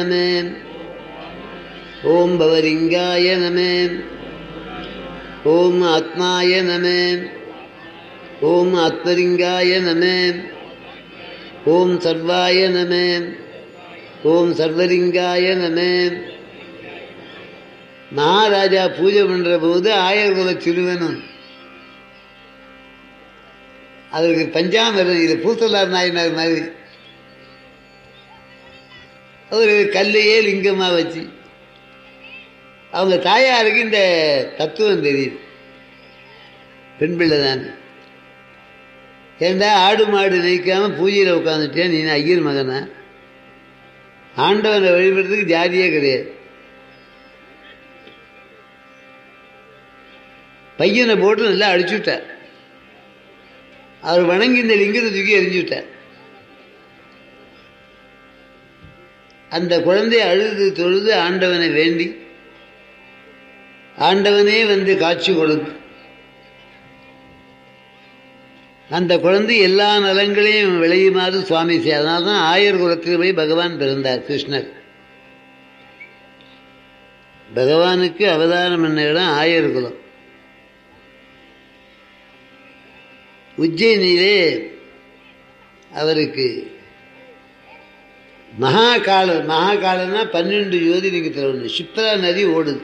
நம ஓம் பவலிங்காய நம ஓம் ஆத்மாய நம ஓம் ஆத்மலிங்காய நம ஓம் சர்வாய நம ஓம் சர்வலிங்காய நம மகாராஜா பூஜை பண்ற போது ஆயர்குல சிறுவனும் அவருக்கு பஞ்சாமிரம் இது பூத்தலார் நாயனார் மாதிரி ஒரு கல்லையே லிங்கமா வச்சு அவங்க தாயாருக்கு இந்த தத்துவம் தெரியுது பெண் பிள்ளை தான் ஏண்டா ஆடு மாடு நினைக்காம பூஜையில் உட்காந்துட்டேன் நீ ஐயர் மகனா ஆண்டவனை வழிபடுறதுக்கு ஜாதியே கிடையாது பையனை போட்டு நல்லா அடிச்சு விட்டார் அவர் வணங்கி இந்த லிங்கத்தை தூக்கி எரிஞ்சு விட்டார் அந்த குழந்தை அழுது தொழுது ஆண்டவனை வேண்டி ஆண்டவனே வந்து காட்சி கொடுத்து அந்த குழந்தை எல்லா நலங்களையும் விளையுமாறு சுவாமி செய்ய அதனால தான் ஆயர் குலத்தில் போய் பகவான் பிறந்தார் கிருஷ்ணர் பகவானுக்கு அவதாரம் என்ன இடம் ஆயர் குலம் உஜ்ஜயினியிலே அவருக்கு மகாகால மகாகாலன்னா பன்னெண்டு ஜோதிலிங்கத்தில் ஒன்று சிப்ரா நதி ஓடுது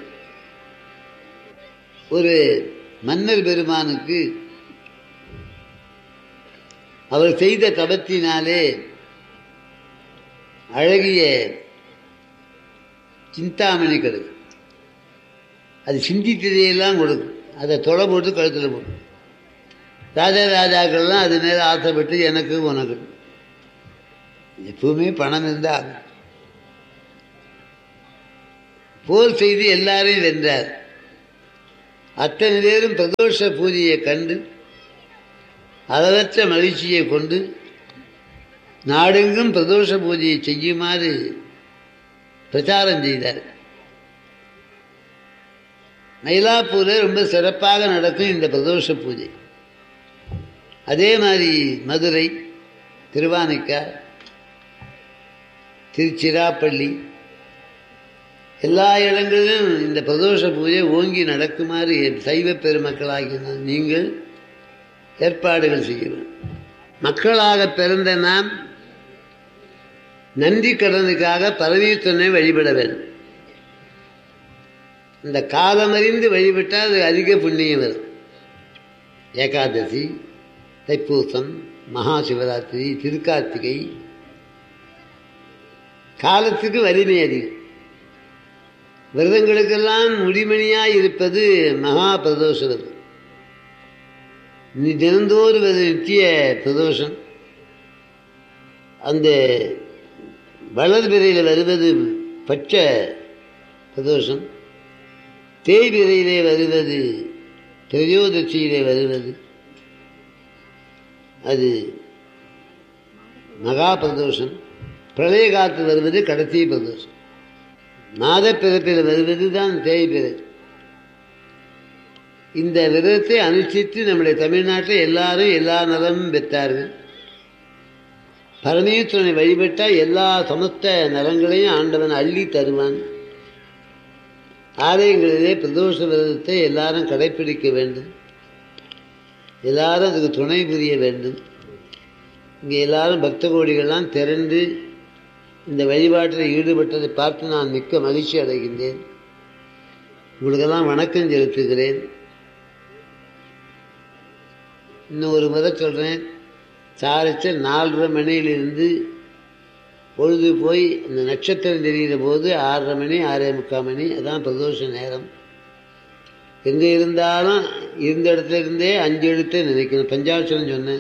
ஒரு மன்னர் பெருமானுக்கு அவர் செய்த தபத்தினாலே அழகிய சிந்தாமணி கிடக்கு அது சிந்தித்ததையெல்லாம் கொடுக்கும் அதை தொலை போட்டு கழுத்தில் போடும் ராஜா ராஜாக்கள்லாம் அது நேரம் ஆசைப்பட்டு எனக்கு உனக்கு எப்பவுமே பணம் இருந்தால் போர் செய்து எல்லாரையும் வென்றார் அத்தனை பேரும் பிரதோஷ பூஜையை கண்டு அளவற்ற மகிழ்ச்சியை கொண்டு நாடெங்கும் பிரதோஷ பூஜையை செய்யுமாறு பிரச்சாரம் செய்தார் மயிலாப்பூரில் ரொம்ப சிறப்பாக நடக்கும் இந்த பிரதோஷ பூஜை அதே மாதிரி மதுரை திருவானைக்கா திருச்சிராப்பள்ளி எல்லா இடங்களிலும் இந்த பிரதோஷ பூஜை ஓங்கி நடக்குமாறு சைவ பெருமக்களாகிய நீங்கள் ஏற்பாடுகள் செய்யணும் மக்களாக பிறந்த நாம் நன்றி கடனுக்காக பரமேஸ்வரனை வழிபட வேண்டும் இந்த காலமறிந்து வழிபட்டால் அது அதிக புண்ணியம் வரும் ஏகாதசி தைப்பூசம் மகா சிவராத்திரி திருக்கார்த்திகை காலத்துக்கு வலிமை அதிகம் விரதங்களுக்கெல்லாம் முடிமணியாய் இருப்பது மகா பிரதோஷ விரதம் நீ தினந்தோறும் வருது நித்திய பிரதோஷம் அந்த வளர்பிறையில் வருவது பச்சை பிரதோஷம் தேய்பிறையிலே வருவது திரையோதசியிலே வருவது அது மகா பிரதோஷம் பிரளய காத்து வருவது கடைசி பிரதோஷம் மாத பிறப்பில் வருவது தான் தேய்பிறை இந்த விரதத்தை அனுஷ்டித்து நம்முடைய தமிழ்நாட்டில் எல்லாரும் எல்லா நலமும் பெற்றார்கள் பரமேஸ்வரனை வழிபட்டால் எல்லா சமஸ்த நலங்களையும் ஆண்டவன் அள்ளி தருவான் ஆலயங்களிலே பிரதோஷ விரதத்தை எல்லாரும் கடைபிடிக்க வேண்டும் எல்லாரும் அதுக்கு துணை புரிய வேண்டும் இங்கே எல்லாரும் பக்த கோடிகள்லாம் திரண்டு இந்த வழிபாட்டில் ஈடுபட்டதை பார்த்து நான் மிக்க மகிழ்ச்சி அடைகின்றேன் உங்களுக்கெல்லாம் வணக்கம் செலுத்துகிறேன் இன்னும் ஒரு முறை சொல்கிறேன் சாரிச்ச நாலரை மணியிலிருந்து பொழுது போய் அந்த நட்சத்திரம் தெரிகிற போது ஆறரை மணி ஆறே முக்கால் மணி அதான் பிரதோஷ நேரம் எங்கே இருந்தாலும் இருந்த இடத்துல இருந்தே அஞ்சு எழுத்தை நினைக்கணும் பஞ்சாட்சரம் சொன்னேன்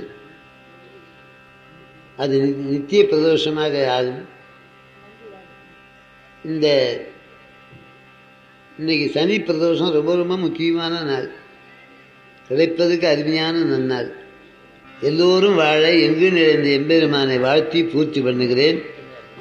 அது நித்திய பிரதோஷமாக ஆகும் இந்த இன்னைக்கு சனி பிரதோஷம் ரொம்ப ரொம்ப முக்கியமான நாள் கிடைப்பதுக்கு அருமையான நன்னாள் எல்லோரும் வாழ எங்கு நிறைந்த எம்பெருமானை வாழ்த்தி பூர்த்தி பண்ணுகிறேன்